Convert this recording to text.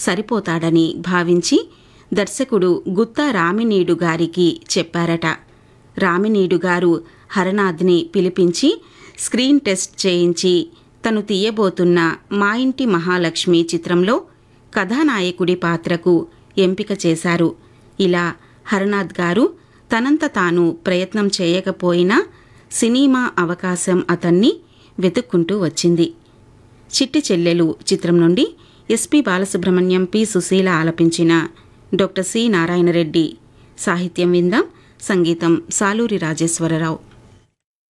సరిపోతాడని భావించి దర్శకుడు గుత్తా రామినీడు గారికి చెప్పారట రామినీడు గారు హరనాథ్ని పిలిపించి స్క్రీన్ టెస్ట్ చేయించి తను తీయబోతున్న మా ఇంటి మహాలక్ష్మి చిత్రంలో కథానాయకుడి పాత్రకు ఎంపిక చేశారు ఇలా హరనాథ్ గారు తనంత తాను ప్రయత్నం చేయకపోయినా సినిమా అవకాశం అతన్ని వెతుక్కుంటూ వచ్చింది చిట్టి చెల్లెలు చిత్రం నుండి ఎస్పి బాలసుబ్రహ్మణ్యం పి సుశీల ఆలపించిన డాక్టర్ సి నారాయణరెడ్డి సాహిత్యం విందాం సంగీతం సాలూరి రాజేశ్వరరావు